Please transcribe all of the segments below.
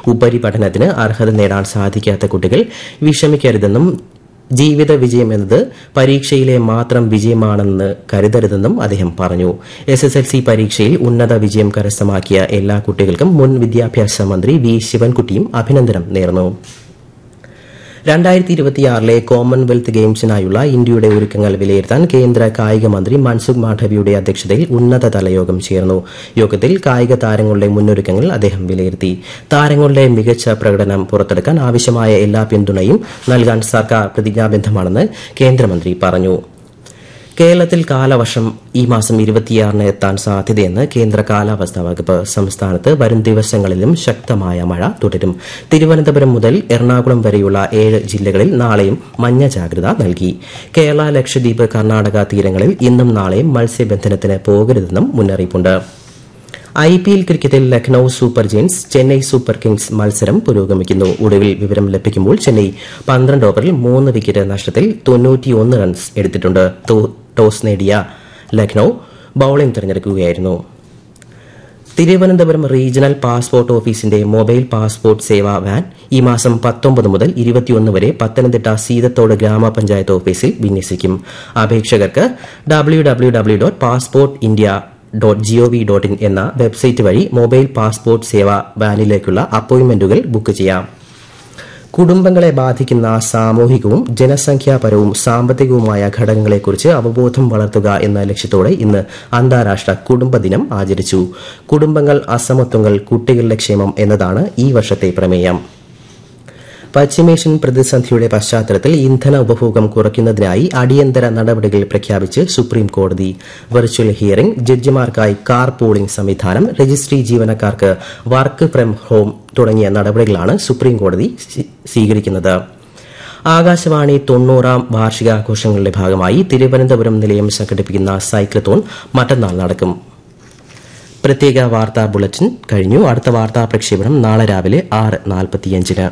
ഉപരിപഠനത്തിന് അർഹത നേടാൻ സാധിക്കാത്ത കുട്ടികൾ വിഷമിക്കരുതെന്നും ജീവിത വിജയം എന്നത് പരീക്ഷയിലെ മാത്രം വിജയമാണെന്ന് കരുതരുതെന്നും അദ്ദേഹം പറഞ്ഞു എസ് എസ് എൽ സി പരീക്ഷയിൽ ഉന്നത വിജയം കരസ്ഥമാക്കിയ എല്ലാ കുട്ടികൾക്കും മുൻ വിദ്യാഭ്യാസ മന്ത്രി വി ശിവൻകുട്ടിയും അഭിനന്ദനം നേർന്നു രണ്ടായിരത്തി ഇരുപത്തിയാറിലെ കോമൺവെൽത്ത് ഗെയിംസിനായുള്ള ഇന്ത്യയുടെ ഒരുക്കങ്ങൾ വിലയിരുത്താൻ കേന്ദ്ര കായിക മന്ത്രി മൻസുഖ് മാണ്ഡവ്യയുടെ അധ്യക്ഷതയിൽ ഉന്നതതല യോഗം ചേർന്നു യോഗത്തിൽ കായിക താരങ്ങളുടെ മുന്നൊരുക്കങ്ങൾ അദ്ദേഹം വിലയിരുത്തി താരങ്ങളുടെ മികച്ച പ്രകടനം പുറത്തെടുക്കാൻ ആവശ്യമായ എല്ലാ പിന്തുണയും നൽകാൻ സർക്കാർ പ്രതിജ്ഞാബദ്ധമാണെന്ന് കേന്ദ്രമന്ത്രി പറഞ്ഞു കേരളത്തിൽ കാലവർഷം ഈ മാസം ഇരുപത്തിയാറിന് എത്താൻ സാധ്യതയെന്ന് കേന്ദ്ര കാലാവസ്ഥാ വകുപ്പ് സംസ്ഥാനത്ത് വരും ദിവസങ്ങളിലും ശക്തമായ മഴ തുടരും തിരുവനന്തപുരം മുതൽ എറണാകുളം വരെയുള്ള ഏഴ് ജില്ലകളിൽ നാളെയും മഞ്ഞ ജാഗ്രത നൽകി കേരള ലക്ഷദ്വീപ് കർണാടക തീരങ്ങളിൽ ഇന്നും നാളെയും മത്സ്യബന്ധനത്തിന് പോകരുതെന്നും മുന്നറിയിപ്പുണ്ട് ഐ പി എൽ ക്രിക്കറ്റിൽ Lucknow super giants Chennai super kings മത്സരം പുരോഗമിക്കുന്നു ഒടുവിൽ വിവരം ലഭിക്കുമ്പോൾ ചെന്നൈ പന്ത്രണ്ട് ഓവറിൽ മൂന്ന് വിക്കറ്റ് നഷ്ടത്തിൽ തൊണ്ണൂറ്റിയൊന്ന് റൺസ് എടുത്തിട്ടുണ്ട് ടോസ് നേടിയ ലക്നൌ ബൌളിംഗ് തിരഞ്ഞെടുക്കുകയായിരുന്നു തിരുവനന്തപുരം റീജിയണൽ പാസ്പോർട്ട് ഓഫീസിന്റെ മൊബൈൽ പാസ്പോർട്ട് സേവാ വാൻ ഈ മാസം പത്തൊമ്പത് മുതൽ ഇരുപത്തിയൊന്ന് വരെ പത്തനംതിട്ട സീതത്തോട് ഗ്രാമപഞ്ചായത്ത് ഓഫീസിൽ വിന്യസിക്കും അപേക്ഷകർക്ക് W W W dot passport India dot gov dot in എന്ന വെബ്സൈറ്റ് വഴി മൊബൈൽ പാസ്പോർട്ട് സേവാ വാനിലേക്കുള്ള അപ്പോയിന്റ്മെന്റുകൾ ബുക്ക് ചെയ്യാം കുടുംബങ്ങളെ ബാധിക്കുന്ന സാമൂഹികവും ജനസംഖ്യാപരവും സാമ്പത്തികവുമായ ഘടകങ്ങളെക്കുറിച്ച് അവബോധം വളർത്തുക എന്ന ലക്ഷ്യത്തോടെ ഇന്ന് അന്താരാഷ്ട്ര കുടുംബദിനം ആചരിച്ചു കുടുംബങ്ങൾ അസമത്വങ്ങൾ കുട്ടികളുടെ ക്ഷേമം എന്നതാണ് ഈ വർഷത്തെ പ്രമേയം പശ്ചിമേഷ്യൻ പ്രതിസന്ധിയുടെ പശ്ചാത്തലത്തിൽ ഇന്ധന ഉപഭോഗം കുറയ്ക്കുന്നതിനായി അടിയന്തര നടപടികൾ പ്രഖ്യാപിച്ച് സുപ്രീം കോടതി വെർച്വൽ ഹിയറിംഗ് ജഡ്ജിമാർക്കായി കാർ പൂളിംഗ് സംവിധാനം രജിസ്ട്രി ജീവനക്കാർക്ക് വർക്ക് ഫ്രം ഹോം തുടങ്ങിയ നടപടികളാണ് സുപ്രീം കോടതി സ്വീകരിക്കുന്നത് ആകാശവാണി തൊണ്ണൂറാം വാർഷികാഘോഷങ്ങളുടെ ഭാഗമായി തിരുവനന്തപുരം നിലയം സംഘടിപ്പിക്കുന്ന സൈക്ലത്തോൺ മറ്റന്നാൾ നടക്കും പ്രത്യേക വാർത്താ ബുള്ളറ്റിൻ കഴിഞ്ഞു അടുത്ത വാർത്താ പ്രക്ഷേപണം നാളെ രാവിലെ ആറ് നാൽപ്പത്തിയഞ്ചിന്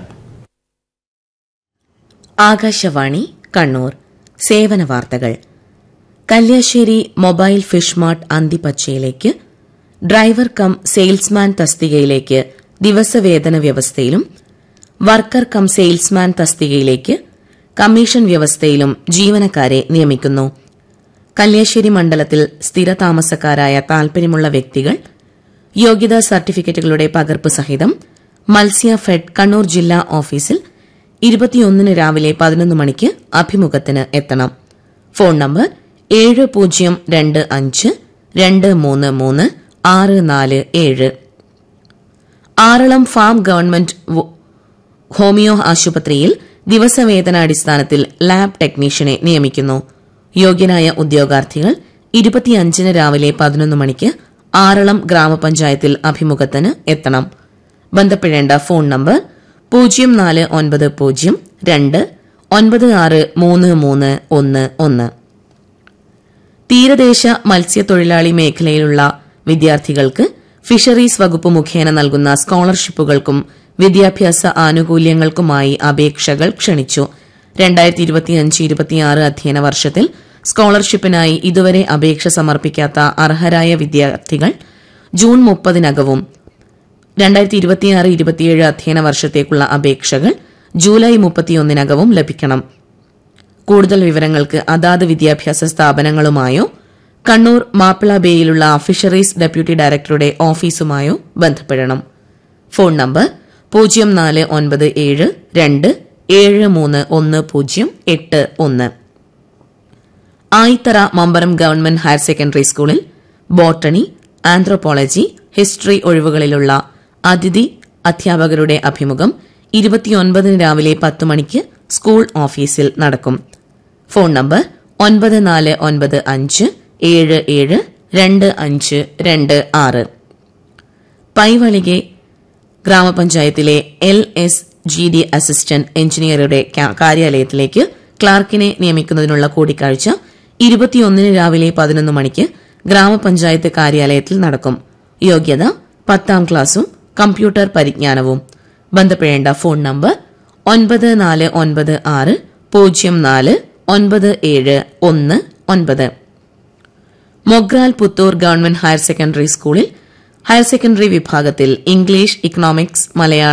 ആകാശവാണി കണ്ണൂർ സേവന വാർത്തകൾ കല്യാശ്ശേരി മൊബൈൽ ഫിഷ് മാർട്ട് അന്തിപ്പച്ചയിലേക്ക് ഡ്രൈവർ കം സെയിൽസ്മാൻ തസ്തികയിലേക്ക് ദിവസവേതന വ്യവസ്ഥയിലും വർക്കർ കം സെയിൽസ്മാൻ തസ്തികയിലേക്ക് കമ്മീഷൻ വ്യവസ്ഥയിലും ജീവനക്കാരെ നിയമിക്കുന്നു കല്യാശ്ശേരി മണ്ഡലത്തിൽ സ്ഥിരതാമസക്കാരായ താൽപര്യമുള്ള വ്യക്തികൾ യോഗ്യതാ സർട്ടിഫിക്കറ്റുകളുടെ പകർപ്പ് സഹിതം മത്സ്യ ഫെഡ് കണ്ണൂർ ജില്ലാ ഓഫീസിൽ ഇരുപത്തിയൊന്നിന് രാവിലെ പതിനൊന്ന് മണിക്ക് അഭിമുഖത്തിന് എത്തണം ഫോൺ നമ്പർ ഏഴ് പൂജ്യം രണ്ട് അഞ്ച് രണ്ട് മൂന്ന് മൂന്ന് ആറ് നാല് ഏഴ് ആറളം ഫാം ഗവൺമെന്റ് ഹോമിയോ ആശുപത്രിയിൽ ദിവസവേതനാടിസ്ഥാനത്തിൽ ലാബ് ടെക്നീഷ്യനെ നിയമിക്കുന്നു യോഗ്യനായ ഉദ്യോഗാർത്ഥികൾ ഇരുപത്തിയഞ്ചിന് രാവിലെ പതിനൊന്ന് മണിക്ക് ആറളം ഗ്രാമപഞ്ചായത്തിൽ അഭിമുഖത്തിന് എത്തണം ബന്ധപ്പെടേണ്ട ഫോൺ നമ്പർ പൂജ്യം നാല് ഒൻപത് പൂജ്യം രണ്ട് ഒൻപത് ആറ് മൂന്ന് മൂന്ന് ഒന്ന് ഒന്ന് തീരദേശ മത്സ്യത്തൊഴിലാളി മേഖലയിലുള്ള വിദ്യാർത്ഥികൾക്ക് ഫിഷറീസ് വകുപ്പ് മുഖേന നൽകുന്ന സ്കോളർഷിപ്പുകൾക്കും വിദ്യാഭ്യാസ ആനുകൂല്യങ്ങൾക്കുമായി അപേക്ഷകൾ ക്ഷണിച്ചു രണ്ടായിരത്തി ഇരുപത്തിയഞ്ച് ഇരുപത്തിയാറ് അധ്യയന വർഷത്തിൽ സ്കോളർഷിപ്പിനായി ഇതുവരെ അപേക്ഷ സമർപ്പിക്കാത്ത അർഹരായ വിദ്യാർത്ഥികൾ ജൂൺ മുപ്പതിനകവും രണ്ടായിരത്തി ഇരുപത്തിയാറ് ഇരുപത്തിയേഴ് അധ്യയന വർഷത്തേക്കുള്ള അപേക്ഷകൾ ജൂലൈ മുപ്പത്തിയൊന്നിനകവും ലഭിക്കണം കൂടുതൽ വിവരങ്ങൾക്ക് അതാത് വിദ്യാഭ്യാസ സ്ഥാപനങ്ങളുമായോ കണ്ണൂർ മാപ്പിള ബേയിലുള്ള ഫിഷറീസ് ഡെപ്യൂട്ടി ഡയറക്ടറുടെ ഓഫീസുമായോ ബന്ധപ്പെടണം ഫോൺ നമ്പർ പൂജ്യം നാല് ഒൻപത് ഏഴ് രണ്ട് ഏഴ് മൂന്ന് ഒന്ന് പൂജ്യം എട്ട് ഒന്ന് Ayithara Mambaram government higher secondary സ്കൂളിൽ ബോട്ടണി ആന്ത്രോപോളജി ഹിസ്റ്ററി ഒഴിവുകളിലുള്ള അതിഥി അധ്യാപകരുടെ അഭിമുഖം ഇരുപത്തിയൊൻപതിന് രാവിലെ പത്ത് മണിക്ക് സ്കൂൾ ഓഫീസിൽ നടക്കും ഫോൺ നമ്പർ ഒൻപത് നാല് ഒൻപത് അഞ്ച് ഏഴ് ഏഴ് രണ്ട് അഞ്ച് രണ്ട് ആറ് പൈവളികെ ഗ്രാമപഞ്ചായത്തിലെ L S G D assistant engineer കാര്യാലയത്തിലേക്ക് ക്ലാർക്കിനെ നിയമിക്കുന്നതിനുള്ള കൂടിക്കാഴ്ച ഇരുപത്തിയൊന്നിന് രാവിലെ പതിനൊന്ന് മണിക്ക് ഗ്രാമപഞ്ചായത്ത് കാര്യാലയത്തിൽ നടക്കും യോഗ്യത പത്താം ക്ലാസും കമ്പ്യൂട്ടർ പരിജ്ഞാനവും ബന്ധപ്പെടേണ്ട ഫോൺ നമ്പർ ഒൻപത് നാല് ഒൻപത് ആറ് പൂജ്യം നാല് ഒൻപത് ഏഴ് ഒന്ന് ഒൻപത് Mogral Puthur government higher secondary സ്കൂളിൽ ഹയർ സെക്കൻഡറി വിഭാഗത്തിൽ ഇംഗ്ലീഷ് ഇക്കണോമിക്സ് മലയാളം